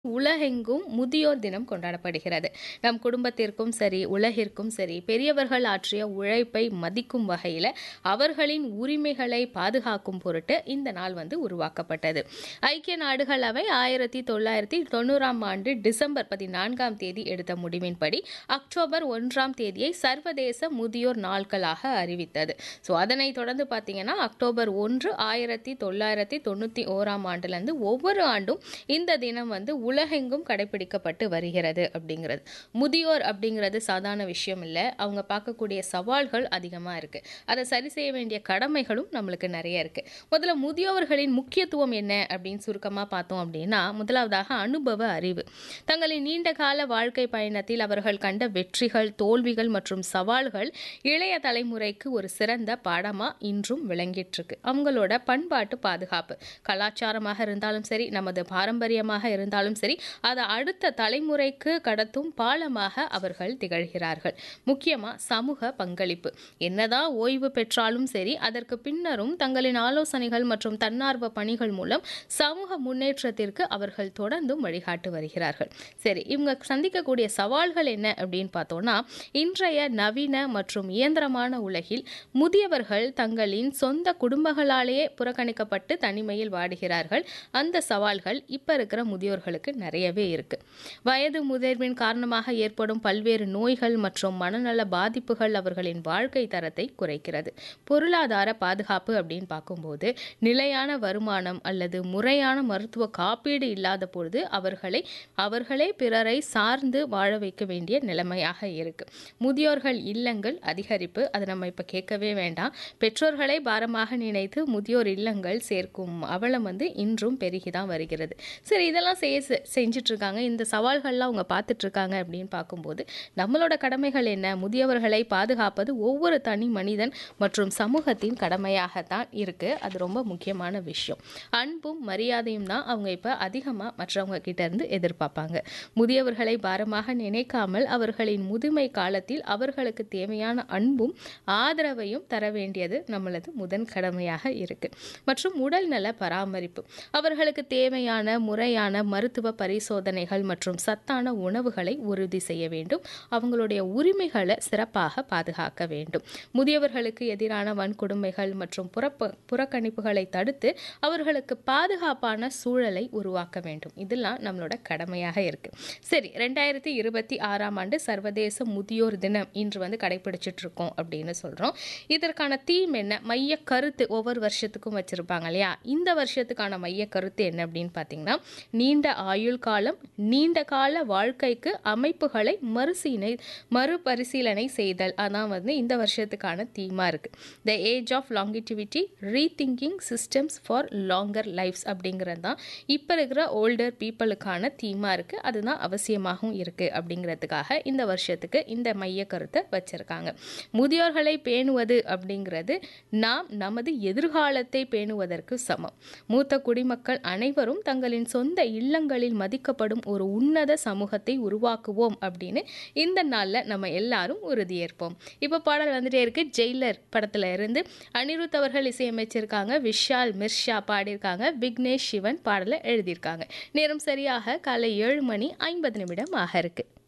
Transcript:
உலகெங்கும் முதியோர் தினம் கொண்டாடப்படுகிறது நம் குடும்பத்திற்கும் சரி உலகிற்கும் சரி பெரியவர்கள் ஆற்றிய உழைப்பை மதிக்கும் வகையில் அவர்களின் உரிமைகளை பாதுகாக்கும் பொருட்டு இந்த நாள் வந்து உருவாக்கப்பட்டது ஐக்கிய நாடுகள் அவை ஆயிரத்தி தொள்ளாயிரத்தி தொண்ணூறாம் ஆண்டு டிசம்பர் பதினான்காம் தேதி எடுத்த முடிவின்படி அக்டோபர் ஒன்றாம் தேதியை சர்வதேச முதியோர் நாட்களாக அறிவித்தது ஸோ அதனைத் தொடர்ந்து பார்த்தீங்கன்னா அக்டோபர் ஒன்று ஆயிரத்தி தொள்ளாயிரத்தி தொண்ணூற்றி ஓராம் ஆண்டுலேருந்து ஒவ்வொரு ஆண்டும் இந்த தினம் வந்து உலகெங்கும் கடைபிடிக்கப்பட்டு வருகிறது அப்படிங்கிறது முதியோர் அப்படிங்கிறது சாதாரண விஷயம் இல்லை அவங்க பார்க்கக்கூடிய சவால்கள் அதிகமாக இருக்குது அதை சரி செய்ய வேண்டிய கடமைகளும் நம்மளுக்கு நிறைய இருக்குது முதல்ல முதியோர்களின் முக்கியத்துவம் என்ன அப்படின்னு சுருக்கமாக பார்த்தோம் அப்படின்னா முதலாவதாக அனுபவ அறிவு தங்களின் நீண்ட கால வாழ்க்கை பயணத்தில் அவர்கள் கண்ட வெற்றிகள் தோல்விகள் மற்றும் சவால்கள் இளைய தலைமுறைக்கு ஒரு சிறந்த பாடமாக இன்றும் விளங்கிட்டு இருக்கு அவங்களோட பண்பாட்டு பாதுகாப்பு கலாச்சாரமாக இருந்தாலும் சரி நமது பாரம்பரியமாக இருந்தாலும் சரி அதை அடுத்த தலைமுறைக்கு கடத்தும் பாலமாக அவர்கள் திகழ்கிறார்கள் முக்கியமாக சமூக பங்களிப்பு என்னதான் ஓய்வு பெற்றாலும் சரி அதற்கு பின்னரும் தங்களின் ஆலோசனைகள் மற்றும் தன்னார்வ பணிகள் மூலம் சமூக முன்னேற்றத்திற்கு அவர்கள் தொடர்ந்தும் வழிகாட்டு வருகிறார்கள் சரி இவங்க சந்திக்கக்கூடிய சவால்கள் என்ன அப்படின்னு பார்த்தோம்னா இன்றைய நவீன மற்றும் இயந்திரமான உலகில் முதியவர்கள் தங்களின் சொந்த குடும்பங்களாலேயே புறக்கணிக்கப்பட்டு தனிமையில் வாடுகிறார்கள் அந்த சவால்கள் இப்போ இருக்கிற முதியோர்களுக்கு நிறையவே இருக்கு வயது முதிர்வின் காரணமாக ஏற்படும் பல்வேறு நோய்கள் மற்றும் மனநல பாதிப்புகள் அவர்களின் வாழ்க்கை தரத்தை குறைக்கிறது பொருளாதார பாதுகாப்பு அப்படின்னு பார்க்கும்போது நிலையான வருமானம் அல்லது முறையான மருத்துவ காப்பீடு இல்லாத பொழுது அவர்களை அவர்களே பிறரை சார்ந்து வாழ வைக்க வேண்டிய நிலைமையாக இருக்கு முதியோர்கள் இல்லங்கள் அதிகரிப்பு அதை நம்ம இப்போ கேட்கவே வேண்டாம் பெற்றோர்களை பாரமாக நினைத்து முதியோர் இல்லங்கள் சேர்க்கும் அவலம் வந்து இன்றும் பெருகிதான் வருகிறது சரி இதெல்லாம் செய்ய செஞ்சுட்டு இருக்காங்க இந்த சவால்கள்லாம் அவங்க பார்த்துட்டு இருக்காங்க அப்படின்னு பார்க்கும்போது நம்மளோட கடமைகள் என்ன முதியவர்களை பாதுகாப்பது ஒவ்வொரு தனி மனிதன் மற்றும் சமூகத்தின் கடமையாகத்தான் இருக்கு அது ரொம்ப முக்கியமான விஷயம் அன்பும் மரியாதையும் தான் அவங்க இப்போ அதிகமாக மற்றவங்க கிட்ட இருந்து எதிர்பார்ப்பாங்க முதியவர்களை பாரமாக நினைக்காமல் அவர்களின் முதுமை காலத்தில் அவர்களுக்கு தேவையான அன்பும் ஆதரவையும் தர வேண்டியது நம்மளது முதன் கடமையாக இருக்கு மற்றும் உடல்நல பராமரிப்பு அவர்களுக்கு தேவையான முறையான மருத்துவ பரிசோதனைகள் மற்றும் சத்தான உணவுகளை உறுதி செய்ய வேண்டும் அவங்களுடைய உரிமைகளை சிறப்பாக பாதுகாக்க வேண்டும் முதியவர்களுக்கு எதிரான வன்கொடுமைகள் மற்றும் புறப்ப புறக்கணிப்புகளை தடுத்து அவர்களுக்கு பாதுகாப்பான சூழலை உருவாக்க வேண்டும் இதெல்லாம் நம்மளோட கடமையாக இருக்கு சரி ரெண்டாயிரத்தி இருபத்தி ஆறாம் ஆண்டு சர்வதேச முதியோர் தினம் இன்று வந்து கடைபிடிச்சிட்டு இருக்கோம் அப்படின்னு சொல்றோம் இதற்கான தீம் என்ன மைய கருத்து ஒவ்வொரு வருஷத்துக்கும் வச்சிருப்பாங்க இல்லையா இந்த வருஷத்துக்கான மைய கருத்து என்ன அப்படின்னு பார்த்தீங்கன்னா நீண்ட ஆயுள் காலம் நீண்ட கால வாழ்க்கைக்கு அமைப்புகளை மறுசீனை மறுபரிசீலனை செய்தல் அதான் வந்து இந்த வருஷத்துக்கான தீமா இருக்கு the age of longevity rethinking systems for longer lifes அப்படிங்கிறது தான் இப்போ இருக்கிற ஓல்டர் பீப்புளுக்கான தீமாக இருக்குது அதுதான் அவசியமாகவும் இருக்குது அப்படிங்கிறதுக்காக இந்த வருஷத்துக்கு இந்த மைய கருத்தை வச்சுருக்காங்க முதியோர்களை பேணுவது அப்படிங்கிறது நாம் நமது எதிர்காலத்தை பேணுவதற்கு சமம் மூத்த குடிமக்கள் அனைவரும் தங்களின் சொந்த இல்லங்களில் மதிக்கப்படும் ஒரு உன்னத சமூகத்தை உருவாக்குவோம் அப்படின்னு இந்த நாளில் நம்ம எல்லாரும் உறுதியேற்போம் இப்போ பாடல் வந்துட்டே இருக்கு ஜெயிலர் படத்துல இருந்து அனிருத் அவர்கள் இசையமைச்சிருக்காங்க விஷால் மிர்ஷா பாடியிருக்காங்க விக்னேஷ் சிவன் பாடலை எழுதியிருக்காங்க நேரம் சரியாக காலை ஏழு மணி ஐம்பது நிமிடம் ஆக இருக்கு